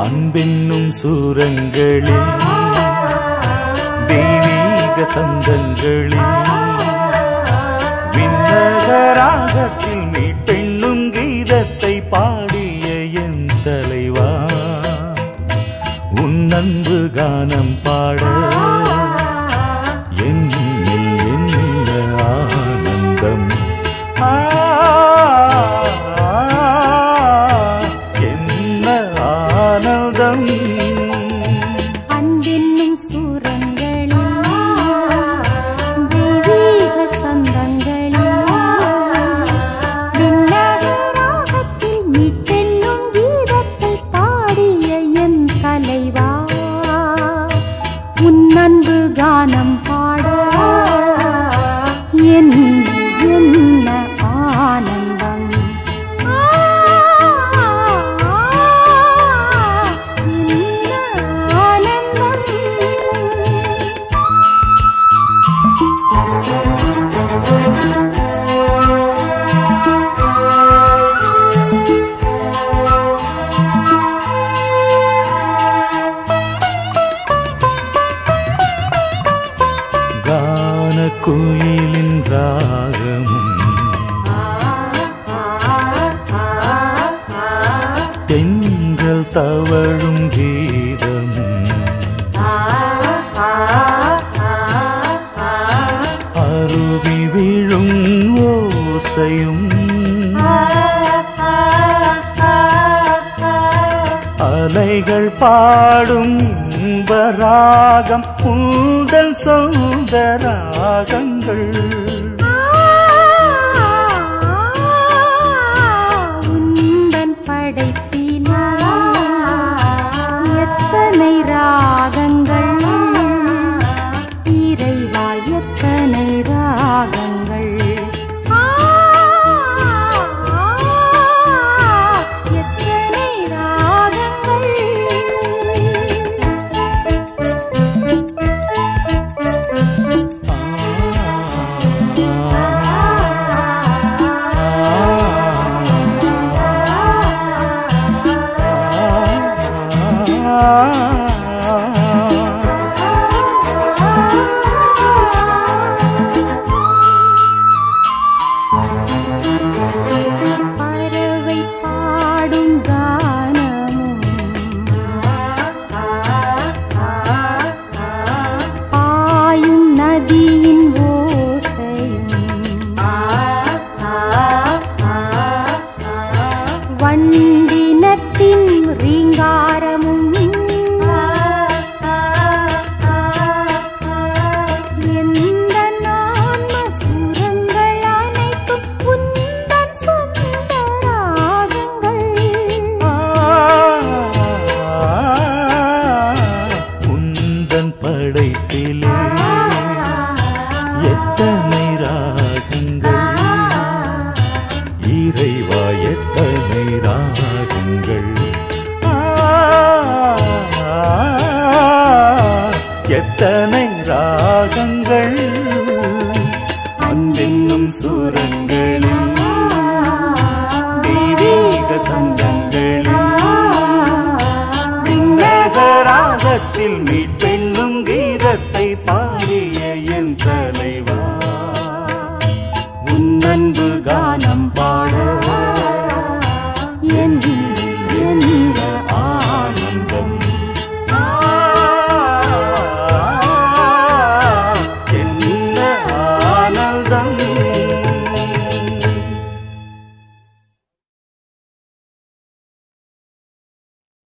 அன்பென்னும் சூரங்களில் தெய்வீக சந்தங்களில் விண்ணகராகத்தில் நீ பெண்ணும் கீதத்தை பாடிய என் தலைவா உன் அன்பு கானம் பாட என்னில் என்ன ஆனந்தம் ஆ, என்ன ஆனந்தம் அன்பென்னும் சூரங்களில் தெய்வீக சந்தங்களில் விண்ணகராகத்தில் மீட்டென்னும் கீதத்தை பாடிய என் தலைவா உன் அன்பு கானம் பாட என் என்ன ஆனந்தம் ஆ, என்ன ஆனந்தம் கான குயிலின் ராகமும் தென்றல் தவழும் கீதமும் அருவி விழும் ஓசையும் அலைகள் பாடும் இன்ப ராகம் உந்தல் சொந்த ராகங்கள் உந்தன் படைப்பிலே எத்தனை ராகங்கள் இறைவா எத்தனை ராகங்கள் ஆ, எத்தனை ராகங்கள் பறவை பாடும் கானமும் பாயும் நதியின் ஓசையும் வண்டினத்தின் ரீங்காரமும் எந்த நான்ம சுரங்கள் அனைத்தும் உந்தன் சொந்த ராகங்கள் உந்தன் படைப்பிலே எத்தனை ராகங்கள் இறைவா எத்தனை ராகங்கள் ஆ, எத்தனை ராகங்கள் அன்பென்னும் சூரங்களில் தெய்வீக சங்கங்களில் விண்ணகராகத்தில் மீட்பெண்ணும் கீதத்தை பா